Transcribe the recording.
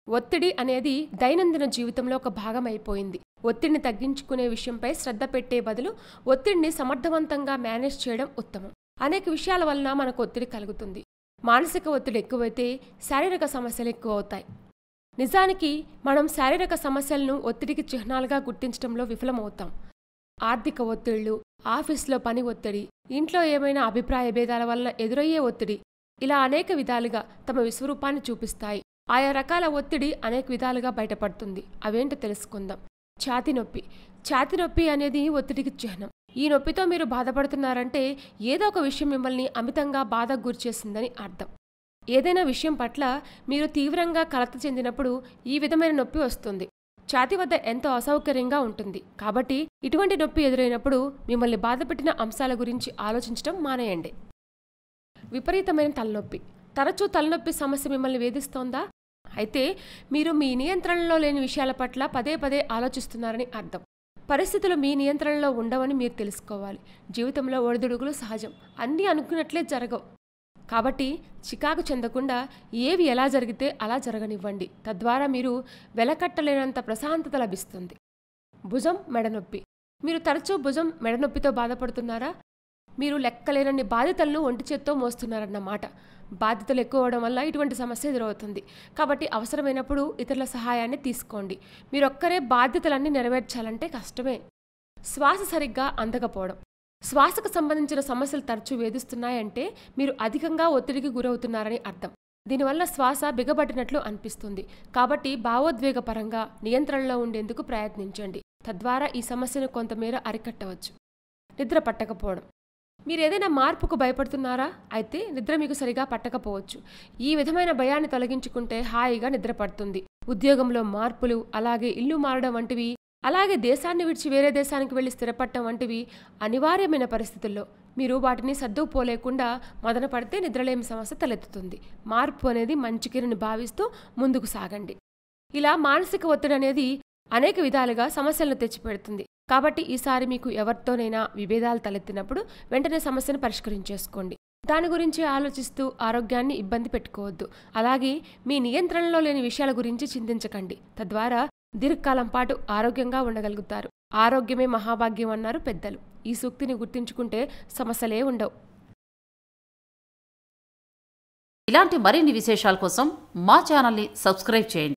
ఒత్తిడి అనేది దైనందిన జీవితంలో ఒక భాగం అయిపోయింది ఒత్తిడిని తగ్గించుకునే విషయంపై శ్రద్ధ పెట్టే బదులు ఒత్తిడిని సమర్థవంతంగా మేనేజ్ చేయడం ఉత్తమం అనేక విషయాల వలన మనకు ఒత్తిడి కలుగుతుంది మానసిక ఒత్తిడి ఎక్కువైతే శారీరక సమస్యలు ఎక్కువ అవుతాయి నిజానికి మనం శారీరక సమస్యలను ఒత్తిడికి చిహ్నాలుగా గుర్తించడంలో విఫలమవుతాం ఆర్థిక ఒత్తిళ్లు ఆఫీస్లో పని ఒత్తిడి ఇంట్లో ఏమైనా అభిప్రాయ భేదాల వలన ఎదురయ్యే ఒత్తిడి ఇలా అనేక విధాలుగా తమ విశ్వరూపాన్ని చూపిస్తాయి ఆయా రకాల ఒత్తిడి అనేక విధాలుగా బయటపడుతుంది అవేంటో తెలుసుకుందాం ఛాతి నొప్పి ఛాతి నొప్పి అనేది ఒత్తిడికి చిహ్నం ఈ నొప్పితో మీరు బాధపడుతున్నారంటే ఏదో ఒక విషయం మిమ్మల్ని అమితంగా బాధకు గురిచేసిందని అర్థం ఏదైనా విషయం పట్ల మీరు తీవ్రంగా కలత చెందినప్పుడు ఈ విధమైన నొప్పి వస్తుంది ఛాతి వద్ద ఎంతో అసౌకర్యంగా ఉంటుంది కాబట్టి ఇటువంటి నొప్పి ఎదురైనప్పుడు మిమ్మల్ని బాధపెట్టిన అంశాల గురించి ఆలోచించడం మానేయండి విపరీతమైన తలనొప్పి తరచూ తలనొప్పి సమస్య మిమ్మల్ని వేధిస్తోందా అయితే మీరు మీ నియంత్రణలో లేని విషయాల పట్ల పదే పదే ఆలోచిస్తున్నారని అర్థం పరిస్థితులు మీ నియంత్రణలో ఉండవని మీరు తెలుసుకోవాలి జీవితంలో ఒడిదుడుగులు సహజం అన్నీ అనుకున్నట్లే జరగవు కాబట్టి చికాకు చెందకుండా ఏవి ఎలా జరిగితే అలా జరగనివ్వండి తద్వారా మీరు వెలకట్టలేనంత ప్రశాంతత లభిస్తుంది భుజం మెడనొప్పి మీరు తరచూ భుజం మెడనొప్పితో బాధపడుతున్నారా మీరు లెక్కలేనన్ని బాధ్యతలను ఒంటి చేత్తో మోస్తున్నారన్నమాట బాధ్యతలు ఎక్కువ అవడం వల్ల ఇటువంటి సమస్య ఎదురవుతుంది కాబట్టి అవసరమైనప్పుడు ఇతరుల సహాయాన్ని తీసుకోండి మీరొక్కరే బాధ్యతలన్నీ నెరవేర్చాలంటే కష్టమే శ్వాస సరిగ్గా అందకపోవడం శ్వాసకు సంబంధించిన సమస్యలు తరచూ వేధిస్తున్నాయంటే మీరు అధికంగా ఒత్తిడికి గురవుతున్నారని అర్థం దీనివల్ల శ్వాస బిగబట్టినట్లు అనిపిస్తుంది కాబట్టి భావోద్వేగపరంగా నియంత్రణలో ఉండేందుకు ప్రయత్నించండి తద్వారా ఈ సమస్యను కొంతమేర అరికట్టవచ్చు నిద్ర పట్టకపోవడం మీరు ఏదైనా మార్పుకు భయపడుతున్నారా అయితే నిద్ర మీకు సరిగా పట్టకపోవచ్చు ఈ విధమైన భయాన్ని తొలగించుకుంటే హాయిగా నిద్ర పడుతుంది ఉద్యోగంలో మార్పులు అలాగే ఇల్లు మారడం వంటివి అలాగే దేశాన్ని విడిచి వేరే దేశానికి వెళ్లి స్థిరపడటం వంటివి అనివార్యమైన పరిస్థితుల్లో మీరు వాటిని సర్దుకుపోలేకుండా మొదన పడితే నిద్రలేమి సమస్య తలెత్తుతుంది మార్పు అనేది మంచికిరని భావిస్తూ ముందుకు సాగండి ఇలా మానసిక ఒత్తిడి అనేది అనేక విధాలుగా సమస్యలను తెచ్చిపెడుతుంది కాబట్టి ఈసారి మీకు ఎవరితోనైనా విభేదాలు తలెత్తినప్పుడు వెంటనే సమస్యను పరిష్కరించేసుకోండి దాని గురించి ఆలోచిస్తూ ఆరోగ్యాన్ని ఇబ్బంది పెట్టుకోవద్దు అలాగే మీ నియంత్రణలో లేని విషయాల గురించి చింతించకండి తద్వారా దీర్ఘకాలం పాటు ఆరోగ్యంగా ఉండగలుగుతారు ఆరోగ్యమే మహాభాగ్యం అన్నారు పెద్దలు ఈ సూక్తిని గుర్తుంచుకుంటే సమస్యలే ఉండవు ఇలాంటి మరిన్ని విశేషాల కోసం మా ఛానల్ని సబ్స్క్రైబ్ చేయండి